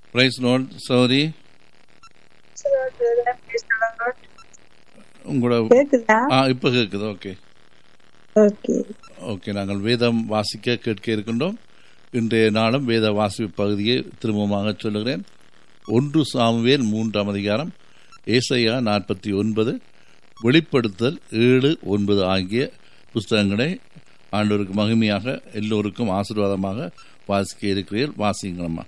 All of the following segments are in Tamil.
பிரைஸ் நோட் சௌரி உங்களோட கேக்குதா ஆ இப்போ கேட்குது ஓகே ஓகே ஓகே நாங்கள் வேதம் வாசிக்க கேட்க இருக்கின்றோம் இன்றைய நாளும் வேத வாசிப்பு பகுதியை திரும்பமாக சொல்லுகிறேன் ஒன்று சாமுவேல் மூன்றாம் அதிகாரம் ஏசையா நாற்பத்தி ஒன்பது வெளிப்படுத்தல் ஏழு ஒன்பது ஆகிய புஸ்தகங்களை ஆண்டவருக்கு மகிமையாக எல்லோருக்கும் ஆசீர்வாதமாக வாசிக்க இருக்கிறீர்கள் வாசிங்களம்மா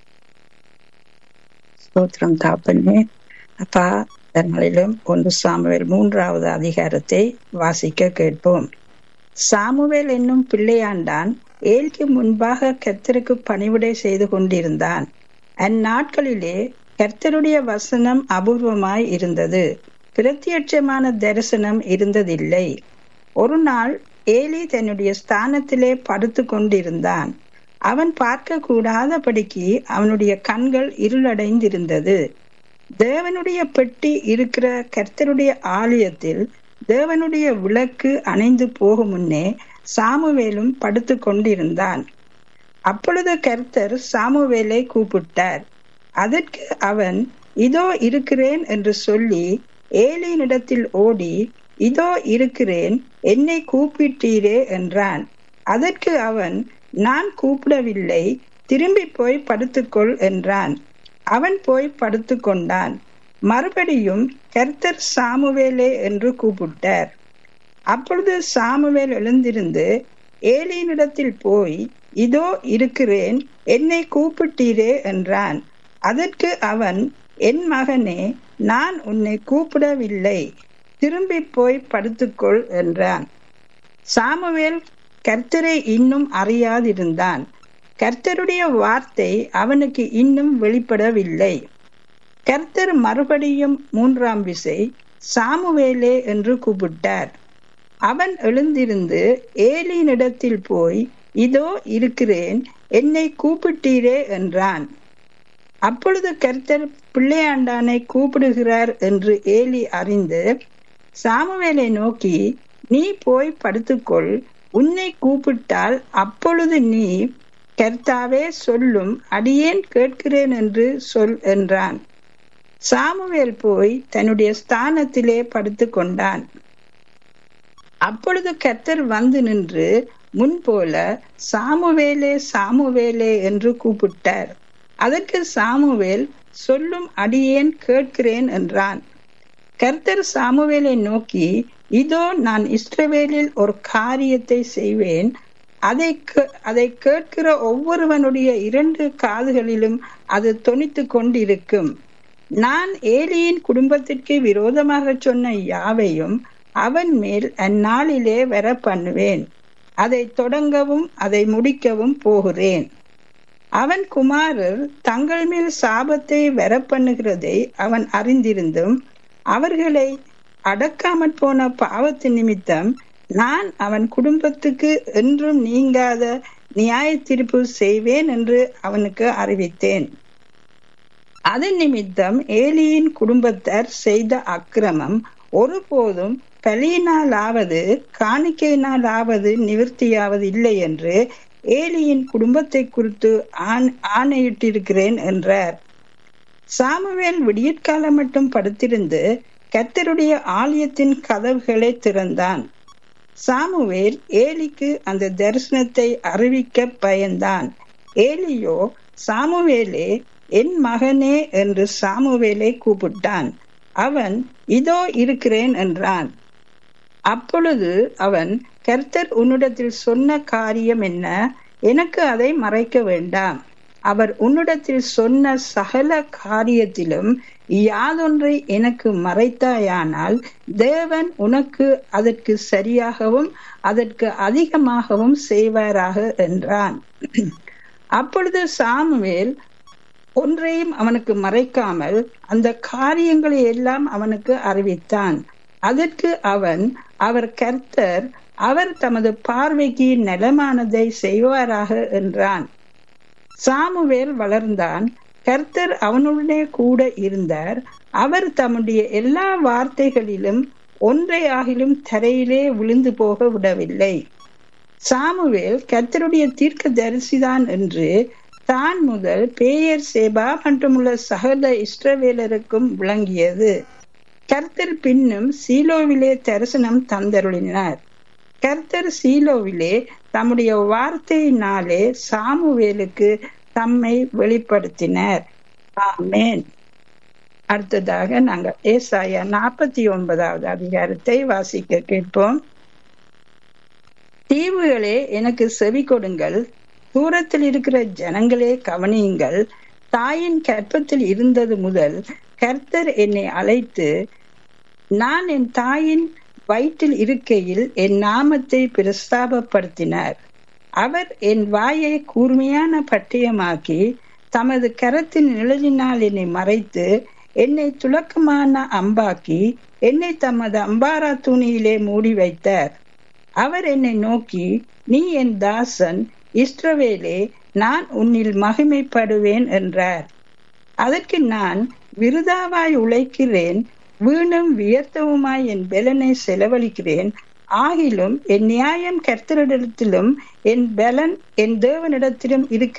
ஸ்தோத்திரம் தாப்பண்ணே அப்பா நாளிலும் ஒன்று சாமுவேல் மூன்றாவது அதிகாரத்தை வாசிக்க கேட்போம் சாமுவேல் என்னும் பிள்ளையாண்டான் ஏழ்க்கு முன்பாக கர்த்தருக்கு பணிவிடை செய்து கொண்டிருந்தான் அந்நாட்களிலே கர்த்தருடைய வசனம் அபூர்வமாய் இருந்தது பிரத்யட்சமான தரிசனம் இருந்ததில்லை ஒரு நாள் ஏலி தன்னுடைய ஸ்தானத்திலே படுத்து கொண்டிருந்தான் அவன் பார்க்க கூடாதபடிக்கு அவனுடைய கண்கள் இருளடைந்திருந்தது தேவனுடைய பெட்டி இருக்கிற கர்த்தருடைய ஆலயத்தில் தேவனுடைய விளக்கு அணைந்து போகும் முன்னே சாமுவேலும் படுத்து கொண்டிருந்தான் அப்பொழுது கர்த்தர் சாமுவேலை கூப்பிட்டார் அதற்கு அவன் இதோ இருக்கிறேன் என்று சொல்லி ஏலியினிடத்தில் ஓடி இதோ இருக்கிறேன் என்னை கூப்பிட்டீரே என்றான் அதற்கு அவன் நான் கூப்பிடவில்லை திரும்பி போய் படுத்துக்கொள் என்றான் அவன் போய் படுத்து கொண்டான் மறுபடியும் கர்த்தர் சாமுவேலே என்று கூப்பிட்டார் அப்பொழுது சாமுவேல் எழுந்திருந்து ஏலியினிடத்தில் போய் இதோ இருக்கிறேன் என்னை கூப்பிட்டீரே என்றான் அதற்கு அவன் என் மகனே நான் உன்னை கூப்பிடவில்லை திரும்பி போய் படுத்துக்கொள் என்றான் சாமுவேல் கர்த்தரை இன்னும் அறியாதிருந்தான் கர்த்தருடைய வார்த்தை அவனுக்கு இன்னும் வெளிப்படவில்லை கர்த்தர் மறுபடியும் மூன்றாம் விசை சாமுவேலே என்று கூப்பிட்டார் அவன் எழுந்திருந்து ஏலியினிடத்தில் போய் இதோ இருக்கிறேன் என்னை கூப்பிட்டீரே என்றான் அப்பொழுது கர்த்தர் பிள்ளையாண்டானை கூப்பிடுகிறார் என்று ஏலி அறிந்து சாமுவேலை நோக்கி நீ போய் படுத்துக்கொள் உன்னை கூப்பிட்டால் அப்பொழுது நீ கர்த்தாவே சொல்லும் அடியேன் கேட்கிறேன் என்று சொல் என்றான் சாமுவேல் போய் தன்னுடைய ஸ்தானத்திலே படுத்து கொண்டான் அப்பொழுது கர்த்தர் வந்து நின்று முன்போல சாமுவேலே சாமுவேலே என்று கூப்பிட்டார் அதற்கு சாமுவேல் சொல்லும் அடியேன் கேட்கிறேன் என்றான் கர்த்தர் சாமுவேலை நோக்கி இதோ நான் இஸ்ரவேலில் ஒரு காரியத்தை செய்வேன் அதை அதை கேட்கிற ஒவ்வொருவனுடைய இரண்டு காதுகளிலும் அது தொனித்து கொண்டிருக்கும் நான் ஏலியின் குடும்பத்திற்கு விரோதமாக சொன்ன யாவையும் அவன் மேல் அந்நாளிலே வர பண்ணுவேன் அதை தொடங்கவும் அதை முடிக்கவும் போகிறேன் அவன் குமாரர் தங்கள் மேல் சாபத்தை வர பண்ணுகிறதை அவன் அறிந்திருந்தும் அவர்களை அடக்காமற் போன பாவத்து நிமித்தம் நான் அவன் குடும்பத்துக்கு என்றும் நீங்காத நியாய தீர்ப்பு செய்வேன் என்று அவனுக்கு அறிவித்தேன் அதன் நிமித்தம் ஏலியின் குடும்பத்தார் செய்த அக்கிரமம் ஒருபோதும் பலியினாலாவது காணிக்கையினாலாவது நிவர்த்தியாவது இல்லை என்று ஏலியின் குடும்பத்தை குறித்து ஆண் ஆணையிட்டிருக்கிறேன் என்றார் சாமுவேல் விடியற்காலம் மட்டும் படுத்திருந்து கத்தருடைய ஆலயத்தின் கதவுகளை திறந்தான் சாமுவேல் ஏலிக்கு அந்த தரிசனத்தை அறிவிக்க பயந்தான் ஏலியோ சாமுவேலே என் மகனே என்று சாமுவேலை கூப்பிட்டான் அவன் இதோ இருக்கிறேன் என்றான் அப்பொழுது அவன் கர்த்தர் உன்னிடத்தில் சொன்ன காரியம் என்ன எனக்கு அதை மறைக்க வேண்டாம் அவர் உன்னிடத்தில் சொன்ன சகல காரியத்திலும் யாதொன்றை எனக்கு மறைத்தாயானால் தேவன் உனக்கு அதற்கு சரியாகவும் அதற்கு அதிகமாகவும் செய்வாராக என்றான் அப்பொழுது சாமுவேல் ஒன்றையும் அவனுக்கு மறைக்காமல் அந்த காரியங்களை எல்லாம் அவனுக்கு அறிவித்தான் அதற்கு அவன் அவர் கர்த்தர் அவர் தமது பார்வைக்கு நலமானதை செய்வாராக என்றான் சாமுவேல் வளர்ந்தான் கர்த்தர் அவனுடனே கூட இருந்தார் அவர் தம்முடைய எல்லா வார்த்தைகளிலும் ஒன்றை ஆகிலும் தரையிலே விழுந்து போக விடவில்லை சாமுவேல் கர்த்தருடைய தீர்க்க தரிசிதான் என்று தான் முதல் பேயர் சேபா மற்றுமுள்ள சகல இஸ்ரவேலருக்கும் விளங்கியது கர்த்தர் பின்னும் சீலோவிலே தரிசனம் தந்தருளினார் கர்த்தர் சீலோவிலே தம்முடைய வார்த்தையினாலே சாமுவேலுக்கு தம்மை வெளிப்படுத்தினார் ஆமேன் அடுத்ததாக நாங்கள் ஏசாயா நாற்பத்தி ஒன்பதாவது அதிகாரத்தை வாசிக்க கேட்போம் தீவுகளே எனக்கு செவி கொடுங்கள் தூரத்தில் இருக்கிற ஜனங்களே கவனியுங்கள் தாயின் கற்பத்தில் இருந்தது முதல் கர்த்தர் என்னை அழைத்து நான் என் தாயின் வயிற்றில் இருக்கையில் என் நாமத்தை பிரஸ்தாபப்படுத்தினார் அவர் என் வாயை கூர்மையான பட்டயமாக்கி தமது கரத்தின் நிழலினால் என்னை மறைத்து என்னை துலக்கமான அம்பாக்கி என்னை தமது அம்பாரா துணியிலே மூடி வைத்தார் அவர் என்னை நோக்கி நீ என் தாசன் இஸ்ரவேலே நான் உன்னில் மகிமைப்படுவேன் என்றார் அதற்கு நான் விருதாவாய் உழைக்கிறேன் வீணும் வியர்த்தவுமாய் என் பெலனை செலவழிக்கிறேன் ஆகிலும் என் நியாயம் கர்த்தரிடத்திலும் என் பலன் என் தேவனிடத்திலும் இருக்க